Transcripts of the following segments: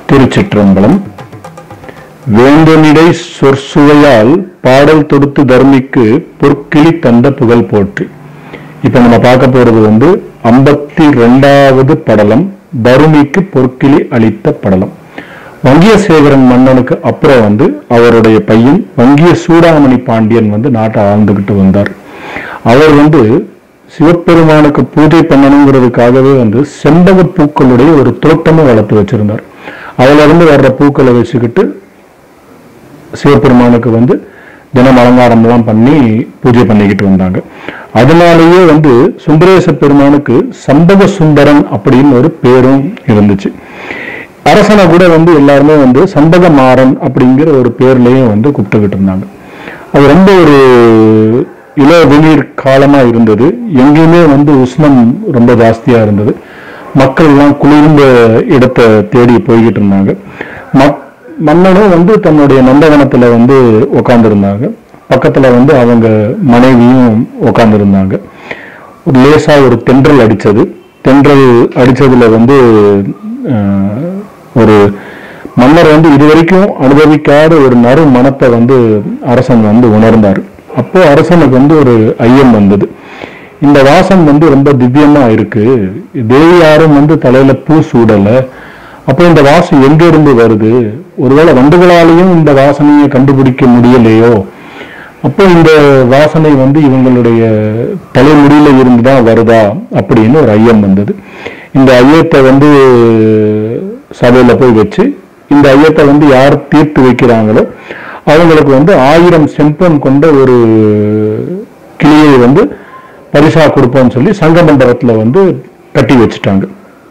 திருச்சிற்றம்பலம் வேந்தனிடை சொற்சுவையால் பாடல் தொடுத்து தர்மிக்கு பொற்கிளி தந்த புகழ் போற்றி இப்ப நம்ம பார்க்க போறது வந்து ஐம்பத்தி ரெண்டாவது படலம் தருமிக்கு பொற்கிளி அளித்த படலம் வங்கியசேகரன் மன்னனுக்கு அப்புறம் வந்து அவருடைய பையன் வங்கிய சூடாமணி பாண்டியன் வந்து நாட்டை ஆழ்ந்துகிட்டு வந்தார் அவர் வந்து சிவபெருமானுக்கு பூஜை பண்ணணுங்கிறதுக்காகவே வந்து செம்பக பூக்களுடைய ஒரு தோட்டமும் வளர்த்து வச்சிருந்தார் அதுல இருந்து வர்ற பூக்களை வச்சுக்கிட்டு சிவபெருமானுக்கு வந்து தினம் அலங்காரம் எல்லாம் பண்ணி பூஜை பண்ணிக்கிட்டு வந்தாங்க அதனாலேயே வந்து சுந்தரேச பெருமானுக்கு சம்பக சுந்தரன் அப்படின்னு ஒரு பேரும் இருந்துச்சு அரசனை கூட வந்து எல்லாருமே வந்து சம்பக மாறன் அப்படிங்கிற ஒரு பேர்லயும் வந்து கூப்பிட்டுக்கிட்டு இருந்தாங்க அது ரொம்ப ஒரு இள வெளிர் காலமா இருந்தது எங்கேயுமே வந்து உஷ்ணம் ரொம்ப ஜாஸ்தியா இருந்தது மக்கள் எல்லாம் குளிர்ந்த இடத்தை தேடி போய்கிட்டு இருந்தாங்க மக்- மன்னனும் வந்து தன்னுடைய நந்தவனத்துல வந்து உட்கார்ந்திருந்தாங்க பக்கத்துல வந்து அவங்க மனைவியும் உட்கார்ந்திருந்தாங்க ஒரு லேசா ஒரு தென்றல் அடிச்சது தென்றல் அடிச்சதுல வந்து அஹ், ஒரு மன்னர் வந்து இதுவரைக்கும் அனுபவிக்காத ஒரு நறு மனத்தை வந்து அரசன் வந்து உணர்ந்தார் அப்போ அரசனுக்கு வந்து ஒரு ஐயம் வந்தது இந்த வாசம் வந்து ரொம்ப திவ்யமா இருக்கு தேவியாரும் வந்து தலையில பூ சூடல அப்போ இந்த வாசம் எங்க இருந்து வருது ஒருவேளை வண்டுகளாலையும் இந்த வாசனையை கண்டுபிடிக்க முடியலையோ அப்போ இந்த வாசனை வந்து இவங்களுடைய தலைமுடியில இருந்து தான் வருதா அப்படின்னு ஒரு ஐயம் வந்தது இந்த ஐயத்தை வந்து சபையில போய் வச்சு இந்த ஐயத்தை வந்து யார் தீர்த்து வைக்கிறாங்களோ அவங்களுக்கு வந்து ஆயிரம் செம்பன் கொண்ட ஒரு கிளியை வந்து பரிசா கொடுப்போம்னு சொல்லி சங்க மண்டபத்துல வந்து கட்டி வச்சுட்டாங்க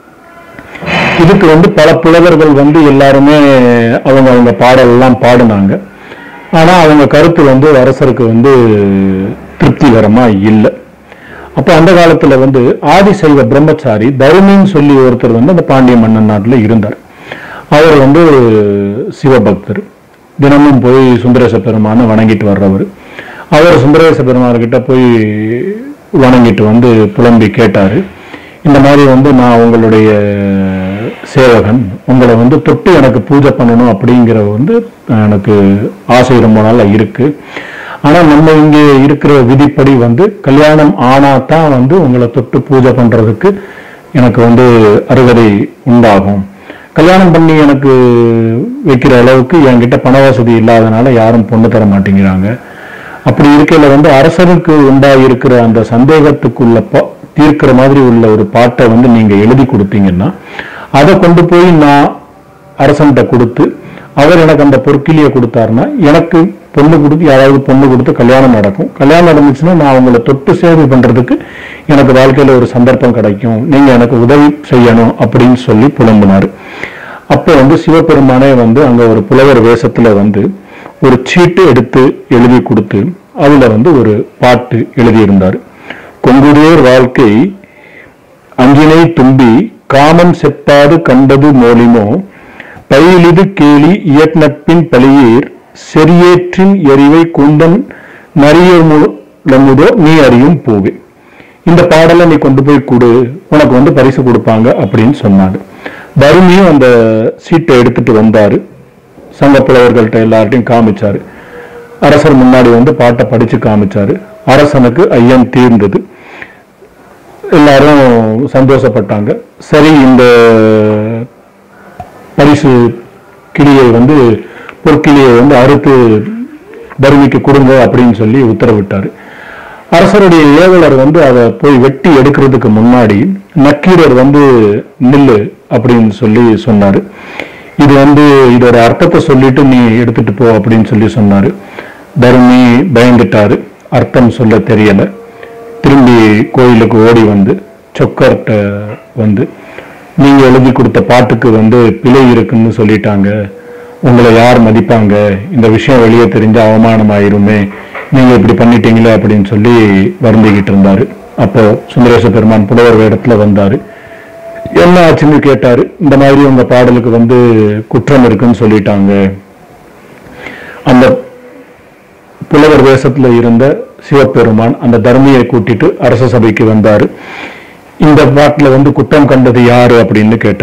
இதுக்கு வந்து பல புலவர்கள் வந்து எல்லாருமே அவங்க அவங்க பாடல் எல்லாம் பாடினாங்க ஆனா அவங்க கருத்து வந்து அரசருக்கு வந்து திருப்திகரமா இல்லை அப்போ அந்த காலத்துல வந்து ஆதிசைவ பிரம்மச்சாரி தருமின்னு சொல்லி ஒருத்தர் வந்து அந்த பாண்டிய மன்னன் நாட்டுல இருந்தார் அவர் வந்து சிவபக்தர் தினமும் போய் சுந்தரேச பெருமானை வணங்கிட்டு வர்றவர் அவர் சுந்தரேச பெருமான்கிட்ட போய் வணங்கிட்டு வந்து புலம்பி கேட்டாரு இந்த மாதிரி வந்து நான் உங்களுடைய சேவகன் உங்களை வந்து தொட்டு எனக்கு பூஜை பண்ணணும் அப்படிங்கிற வந்து எனக்கு ஆசை ரொம்ப நாளா இருக்கு ஆனா நம்ம இங்கே இருக்கிற விதிப்படி வந்து கல்யாணம் ஆனா தான் வந்து உங்களை தொட்டு பூஜை பண்றதுக்கு எனக்கு வந்து அருகதை உண்டாகும் கல்யாணம் பண்ணி எனக்கு வைக்கிற அளவுக்கு என்கிட்ட பண வசதி இல்லாதனால யாரும் பொண்ணு தர மாட்டேங்கிறாங்க அப்படி இருக்கையில வந்து அரசருக்கு உண்டாயிருக்கிற அந்த சந்தேகத்துக்குள்ள ப- தீர்க்கிற மாதிரி உள்ள ஒரு பாட்டை வந்து நீங்க எழுதி கொடுத்தீங்கன்னா அதை கொண்டு போய் நான் அரசன்கிட்ட கொடுத்து அவர் எனக்கு அந்த பொற்கிளியை கொடுத்தாருன்னா எனக்கு பொண்ணு கொடுத்து யாராவது பொண்ணு கொடுத்து கல்யாணம் நடக்கும் கல்யாணம் நடந்துச்சுன்னா நான் அவங்கள தொட்டு சேவை பண்றதுக்கு எனக்கு வாழ்க்கையில ஒரு சந்தர்ப்பம் கிடைக்கும் நீங்க எனக்கு உதவி செய்யணும் அப்படின்னு சொல்லி புலம்புனாரு அப்போ வந்து சிவபெருமானே வந்து அங்க ஒரு புலவர் வேஷத்துல வந்து ஒரு சீட்டு எடுத்து எழுதி கொடுத்து அதுல வந்து ஒரு பாட்டு எழுதியிருந்தார் கொங்குடியோர் வாழ்க்கை அங்கினை தும்பி காமம் செப்பாது கண்டது மோலிமோ பயிலிது கேலி இயற்நட்பின் பழியீர் செறியேற்றின் எரிவை குந்தன் நரியமுதோ நீ அறியும் போவே இந்த பாடலை நீ கொண்டு போய் கொடு உனக்கு வந்து பரிசு கொடுப்பாங்க அப்படின்னு சொன்னாரு தருமியும் அந்த சீட்டை எடுத்துட்டு வந்தாரு சங்க புலவர்கள்ட்ட எல்லார்ட்டையும் காமிச்சாரு அரசர் முன்னாடி வந்து பாட்டை படிச்சு காமிச்சாரு அரசனுக்கு ஐயம் தீர்ந்தது எல்லாரும் சந்தோஷப்பட்டாங்க சரி இந்த பரிசு கிளியை வந்து பொற்கிளியை வந்து அறுத்து தருமிக்கு கொடுங்க அப்படின்னு சொல்லி உத்தரவிட்டாரு அரசருடைய ஏவலர் வந்து அதை போய் வெட்டி எடுக்கிறதுக்கு முன்னாடி நக்கீரர் வந்து நில்லு அப்படின்னு சொல்லி சொன்னாரு இது வந்து இதோட அர்த்தத்தை சொல்லிட்டு நீ எடுத்துட்டு போ அப்படின்னு சொல்லி சொன்னாரு தருமி பயந்துட்டாரு அர்த்தம் சொல்ல தெரியல திரும்பி கோயிலுக்கு ஓடி வந்து சொக்கர்கிட்ட வந்து நீங்க எழுதி கொடுத்த பாட்டுக்கு வந்து பிழை இருக்குன்னு சொல்லிட்டாங்க உங்களை யார் மதிப்பாங்க இந்த விஷயம் வெளியே தெரிஞ்ச அவமானம் ஆயிருமே நீங்க இப்படி பண்ணிட்டீங்களே அப்படின்னு சொல்லி வருந்திக்கிட்டு இருந்தாரு அப்போ சுந்தரேச பெருமான் புலவர் வேடத்துல வந்தாரு என்ன ஆச்சுன்னு கேட்டாரு இந்த மாதிரி உங்க பாடலுக்கு வந்து குற்றம் இருக்குன்னு சொல்லிட்டாங்க அந்த புலவர் வேஷத்துல இருந்த சிவபெருமான் அந்த தர்மியை கூட்டிட்டு அரச சபைக்கு வந்தாரு இந்த பாட்டுல வந்து குற்றம் கண்டது யாரு அப்படின்னு கேட்டாரு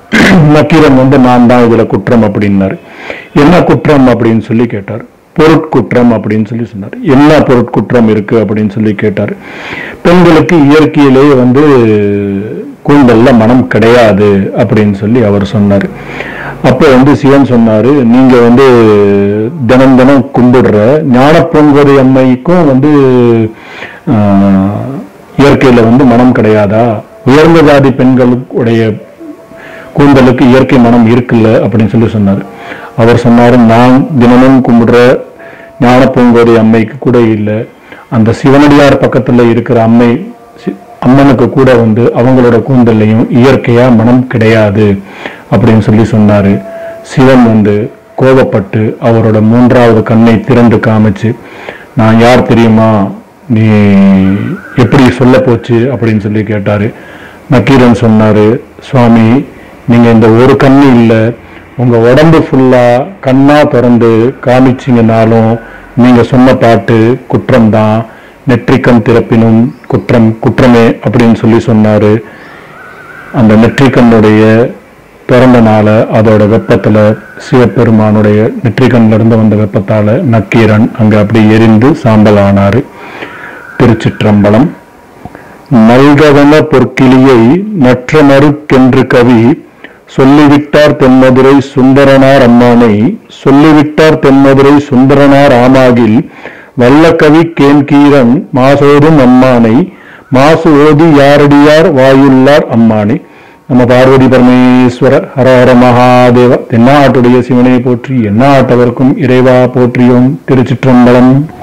நக்கீரன் வந்து நான் தான் இதுல குற்றம் அப்படின்னாரு என்ன குற்றம் அப்படின்னு சொல்லி கேட்டார் பொருட்குற்றம் அப்படின்னு சொல்லி சொன்னார் என்ன பொருட்குற்றம் இருக்கு அப்படின்னு சொல்லி கேட்டார் பெண்களுக்கு இயற்கையிலேயே வந்து கூந்தல்ல மனம் கிடையாது அப்படின்னு சொல்லி அவர் சொன்னார் அப்போ வந்து சிவன் சொன்னாரு நீங்க வந்து தினம் தினம் கும்பிடுற ஞானப்பொங்கரி அம்மைக்கும் வந்து ஆஹ், இயற்கையில வந்து மனம் கிடையாதா உயர்ந்த ஜாதி பெண்களுடைய கூந்தலுக்கு இயற்கை மனம் இருக்குல்ல அப்படின்னு சொல்லி சொன்னார் அவர் சொன்னாரு நான் தினமும் கும்பிடுற ஞான பூங்கோடி அம்மைக்கு கூட இல்லை அந்த சிவனடியார் பக்கத்துல இருக்கிற அம்மை சி- அம்மனுக்கு கூட வந்து அவங்களோட கூந்தல்லையும் இயற்கையா மனம் கிடையாது அப்படின்னு சொல்லி சொன்னாரு சிவன் வந்து கோபப்பட்டு அவரோட மூன்றாவது கண்ணை திறந்து காமிச்சு நான் யார் தெரியுமா நீ எப்படி சொல்ல போச்சு அப்படின்னு சொல்லி கேட்டாரு நக்கீரன் சொன்னாரு சுவாமி நீங்க இந்த ஒரு கண்ணு இல்ல உங்க உடம்பு ஃபுல்லா கண்ணா திறந்து காமிச்சிங்கனாலும் நீங்க சொன்ன பாட்டு குற்றம்தான் நெற்றிக்கண் திறப்பினும் குற்றம் குற்றமே அப்படின்னு சொல்லி சொன்னாரு அந்த நெற்றிக்கண்ணுடைய பிறந்தனால அதோட வெப்பத்துல சிவபெருமானுடைய நெற்றிக்கண்ல இருந்து வந்த வெப்பத்தால நக்கீரன் அங்க அப்படி எரிந்து சாம்பல் ஆனாரு திருச்சிற்றம்பலம் நல்கவன பொற்கிளியை நற்றமறுக்கென்று கவி சொல்லிவிட்டார் தென்மதுரை சுந்தரனார் அம்மானை சொல்லிவிட்டார் தென்மதுரை சுந்தரனார் ஆமாகில் வல்லகவி கேன்கீரன் மாசோதும் அம்மானை மாசு ஓதி யாரடியார் வாயுள்ளார் அம்மானை நம்ம பார்வதி பரமேஸ்வரர் ஹர ஹர மகாதேவ தென்னாட்டுடைய சிவனை போற்றி எந்நாட்டவர்க்கும் இறைவா போற்றியோம் திருச்சிற்றம்பலம்